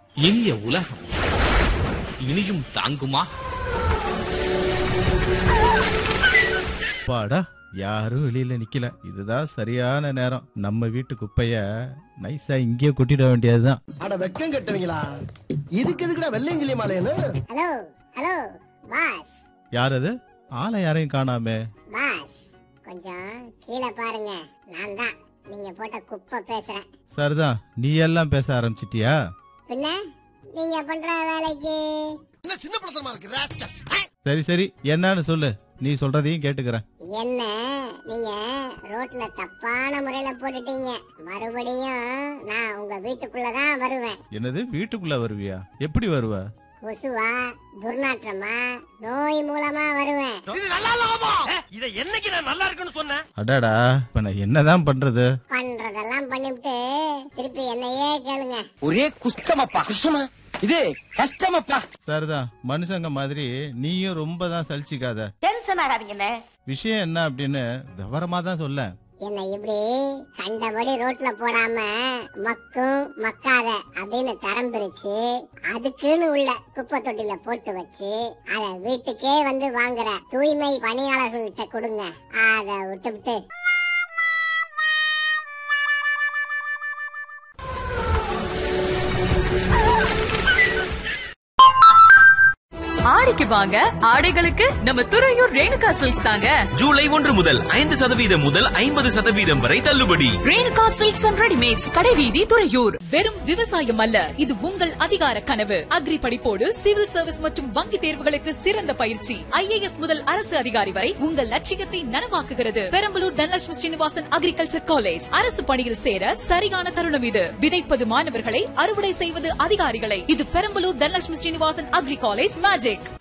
இனிய உலகம் இனியும் தாங்குமா பாடா யாரும் வெளியில நிக்கல இதுதான் சரியான நேரம் நம்ம வீட்டு குப்பைய நைஸா இங்கேயே கொட்டிட வேண்டியதுதான் அட வெக்கம் கட்டுவீங்களா இதுக்கு எதுக்குடா வெள்ளையங்கிலி மாலையன்னு ஹலோ ஹலோ பாஸ் யார் அது ஆளை யாரையும் காணாமே பாஸ் கொஞ்சம் கீழே பாருங்க நான் தான் நீங்க போட்ட குப்பை பேசுறேன் சரிதான் நீ எல்லாம் பேச ஆரம்பிச்சிட்டியா பின்ன நீங்க பண்ற வேலைக்கு என்ன சின்ன படத்தனமா இருக்கு ராஸ்கல்ஸ் சரி சரி என்னன்னு சொல்லு நீ சொல்றதையும் கேட்டுக்கிறேன் என்ன நீங்க ரோட்ல தப்பான முறையில போட்டுட்டீங்க மறுபடியும் நான் உங்க வீட்டுக்குள்ளதான் வருவேன் என்னது வீட்டுக்குள்ள வருவியா எப்படி வருவ கொசுவா துர்நாற்றமா நோய் மூலமா வருவேன் இதை என்னைக்கு நான் நல்லா இருக்குன்னு சொன்னேன் அடாடா இப்ப நான் என்னதான் பண்றது பண்றதெல்லாம் பண்ணிவிட்டு திருப்பி என்னையே கேளுங்க ஒரே குஷ்டமப்பா குஷ்டமா இது கஷ்டமப்பா சரிதான் மனுஷங்க மாதிரி நீயும் ரொம்ப தான் சலிச்சிக்காத டென்ஷன் ஆகாதீங்கண்ணே விஷயம் என்ன அப்படின்னு விவரமா தான் சொல்ல என்னை இப்படி கண்டபடி ரோட்ல போடாம மக்கும் மக்காத அப்படின்னு தரம் பிரிச்சு அதுக்குன்னு உள்ள குப்பை தொட்டில போட்டு வச்சு அத வீட்டுக்கே வந்து வாங்குற தூய்மை பணியாளர்கள்ட்ட கொடுங்க அத விட்டுவிட்டு ஆடிக்கு வாங்க ஆடைகளுக்கு நம்ம துறையூர் ரேணுகா சில்க்ஸ் தாங்க ஜூலை ஒன்று முதல் ஐந்து சதவீதம் முதல் ஐம்பது சதவீதம் வரை தள்ளுபடி ரேணுகா சில்க்ஸ் அண்ட் ரெடிமேட்ஸ் கடைவீதி துறையூர் வெறும் விவசாயம் அல்ல இது உங்கள் அதிகார கனவு அக்ரி படிப்போடு சிவில் சர்வீஸ் மற்றும் வங்கி தேர்வுகளுக்கு சிறந்த பயிற்சி ஐஏஎஸ் முதல் அரசு அதிகாரி வரை உங்கள் லட்சியத்தை நனவாக்குகிறது பெரம்பலூர் தனலட்சுமி ஸ்ரீனிவாசன் அக்ரிகல்ச்சர் காலேஜ் அரசு பணியில் சேர சரியான தருணம் இது விதைப்பது மாணவர்களை அறுவடை செய்வது அதிகாரிகளை இது Perambalur Dhanalakshmi Srinivasan agri college magic